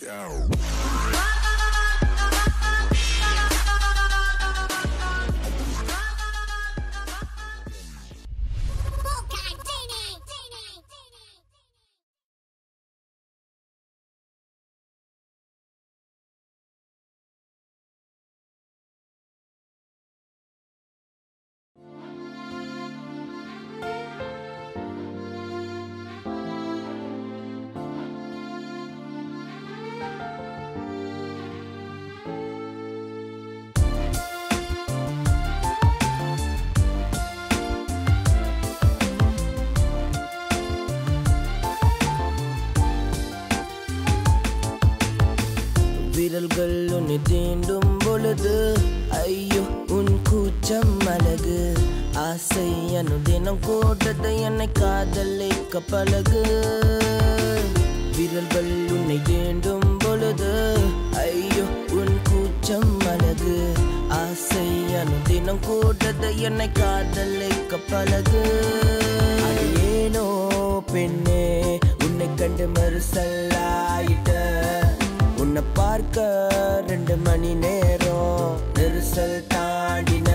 விரல்கள் உன்னை தீண்டும் பொழுது ஐயோ உன் கூச்சம் அழகு ஆசை அனுதினம் கூட்டத்தை என்னை காதலிக்க பழகு விரல்கள் உன்னை தீண்டும் பொழுது ஐயோ உன் கூச்சம் அழகு ஆசை அனுதினம் கூட்டத்தை என்னை காதலிக்க பழகு அது ஏனோ பெண்ணே உன்னை கண்டு மறுசல்லாயிட்ட உன்னை பார்க்க ரெண்டு மணி நேரம் நெரிசல் தாண்டின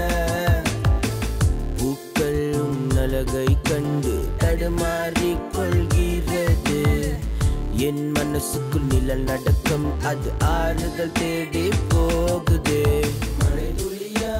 பூக்கள் உன் அழகை கண்டு தடுமாறிக் கொள்கிறது என் மனசுக்குள் நிழல் நடக்கும் அது ஆறுதல் தேடி போகுது மழை துளியா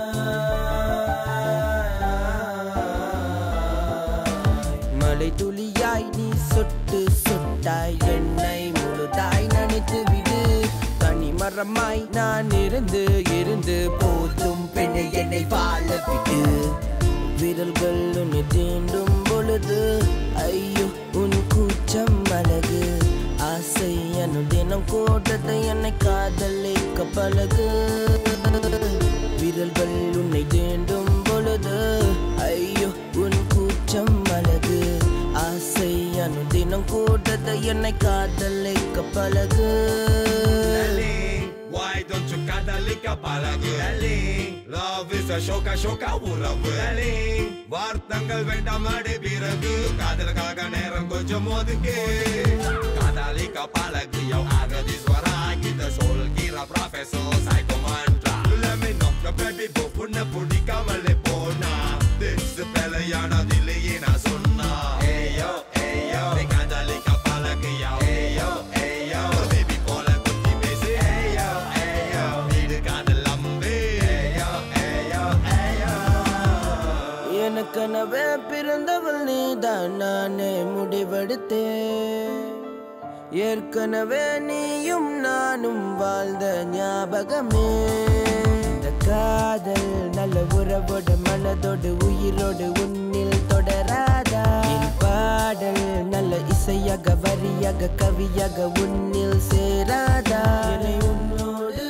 மழை துளியாய் நீ சொட்டு சொட்டாய் என்னை முழுதாய் நனைத்து விடு தனி மரமாய் நான் இருந்து இருந்து போதும் பெண்ணை என்னை வாழ விடு விரல்கள் உன்னை தீண்டும் பொழுது ஐயோ உன் கூச்சம் அழகு ஆசை அனுதினம் கூட்டத்தை என்னை காதலிக்க பழகு விரல்கள் உன்னை தீண்டும் பொழுது ஐயோ உன் கூச்சம் அழகு ஆசை அனுதினம் கூட்டத்தை என்னை காதலிக்க பழகு Darling, why don't you kadalika பழகு Darling, love is a shoka shoka உறவு Darling, வார்த்தங்கள் வேண்டாம் அடி பிறகு காதலுக்காக நேரம் கொஞ்சம் ஒதுக்கு காதலிக்க பழகு யோ அகதீஸ்வரா கிட்ட சொல்கிற ப்ரொஃபசர் சைக்கோ மந்த்ரா Let me know your baby boo உன்னை பிடிக்காமலே போனா This பிழையானதில்லையே நான் சொன்னா ஏயோ ஏயோ நீ காதலிக்க பழகு யோ ஏயோ ஏயோ baby போல குத்தி பேசு ஏயோ ஏயோ வீடு காதல் அம்பு ஏயோ ஏயோ ஏயோ எனக்கெனவே பிறந்தவள் நீதான் நானே முடிவெடுத்தேன் ஏற்கனவே நீயும் நானும் வாழ்ந்த ஞாபகமே இந்த காதல் நல்ல உறவோடு மனதோடு உயிரோடு உன்னில் தொடராதா என் பாடல் நல்ல இசையாக வரியாக கவியாக உன்னில் சேராதா என்னை உன்னோடு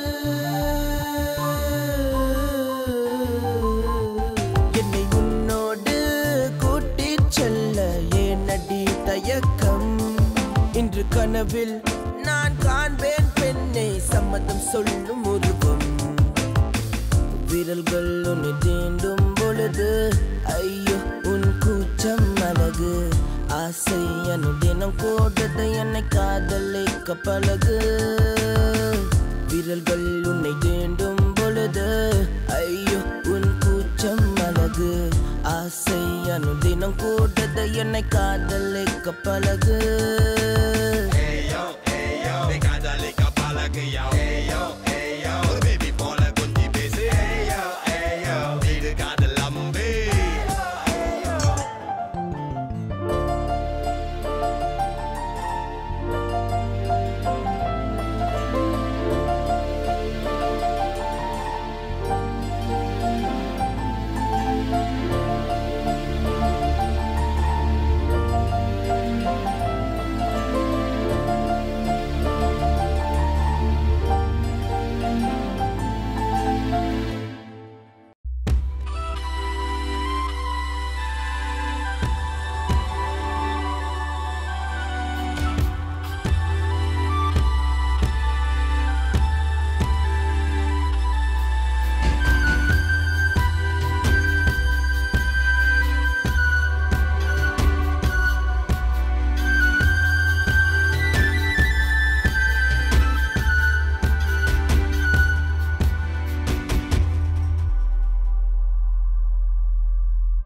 என்னை உன்னோடு கூட்டிச் செல்ல ஏனடி தயக்கம் இன்று கனவில் நான் காண்பேன் பெண்ணை சம்மதம் சொல்லும் உருவம் விரல்கள் உன்னை தீண்டும் பொழுது ஐயோ உன் கூச்சம் அழகு ஆசை அனுதினம் கூட்டத்தை என்னை காதலிக்க பழகு விரல்கள் உன்னை தீண்டும் பொழுது ஐயோ உன் கூச்சம் அழகு ஆசை அனுதினம் கூட்டத்தை என்னை காதலிக்க பழகு ஏயோ ஏயோ நீ காதலிக்க பழகு யோ